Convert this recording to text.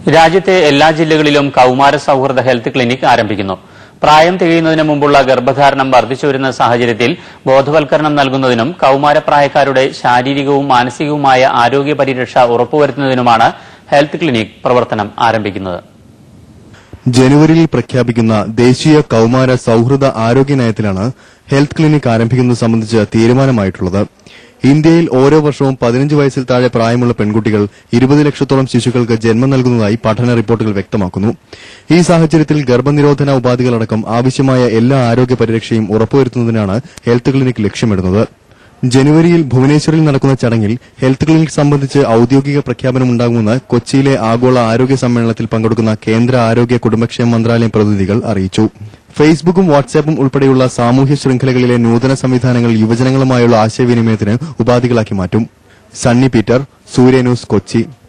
രാജ്യത്തെ എല്ലാ ജില്ലകളിലും കൌമാര സൌഹൃദ ഹെൽത്ത് ക്ലിനിക് ആരംഭിക്കുന്നു പ്രായം തികയുന്നതിന് മുമ്പുള്ള ഗർഭധാരണം വർദ്ധിച്ചുവരുന്ന സാഹചര്യത്തിൽ ബോധവൽക്കരണം നൽകുന്നതിനും കൌമാരപ്രായക്കാരുടെ ശാരീരികവും മാനസികവുമായ ആരോഗ്യ പരിരക്ഷ ഉറപ്പുവരുത്തുന്നതിനുമാണ് ഹെൽത്ത് ക്ലിനിക് പ്രവർത്തനം ആരംഭിക്കുന്നത് ജനുവരിയിൽ പ്രഖ്യാപിക്കുന്ന ദേശീയ കൌമാര സൌഹൃദ ആരോഗ്യ നയത്തിലാണ് ഹെൽത്ത് ക്ലിനിക് ആരംഭിക്കുന്നത് സംബന്ധിച്ച് തീരുമാനമായിട്ടുള്ളത് ഇന്ത്യയിൽ ഓരോ വർഷവും പതിനഞ്ച് വയസ്സിൽ താഴെ പ്രായമുള്ള പെൺകുട്ടികൾ ഇരുപത് ലക്ഷത്തോളം ശിശുക്കൾക്ക് ജന്മം നൽകുന്നതായി പഠന റിപ്പോർട്ടുകൾ വ്യക്തമാക്കുന്നു ഈ സാഹചര്യത്തിൽ ഗർഭനിരോധന ഉപാധികളടക്കം ആവശ്യമായ എല്ലാ ആരോഗ്യ പരിരക്ഷയും ഉറപ്പുവരുത്തുന്നതിനാണ് ഹെൽത്ത് ക്ലിനിക് ലക്ഷ്യമിടുന്നത് ജനുവരിയിൽ ഭുവനേശ്വറിൽ നടക്കുന്ന ചടങ്ങിൽ ഹെൽത്ത് ക്ലിനിക് സംബന്ധിച്ച് ഔദ്യോഗിക പ്രഖ്യാപനമുണ്ടാകുമെന്ന് കൊച്ചിയിലെ ആഗോള ആരോഗ്യ സമ്മേളനത്തിൽ പങ്കെടുക്കുന്ന കേന്ദ്ര ആരോഗ്യ കുടുംബക്ഷേമ മന്ത്രാലയം പ്രതിനിധികൾ അറിയിച്ചു ഫേസ്ബുക്കും വാട്സാപ്പും ഉൾപ്പെടെയുള്ള സാമൂഹ്യ ശൃംഖലകളിലെ നൂതന സംവിധാനങ്ങൾ യുവജനങ്ങളുമായുള്ള ആശയവിനിമയത്തിന് ഉപാധികളാക്കി മാറ്റും സണ്ണി പീറ്റർ സൂര്യ ന്യൂസ് കൊച്ചി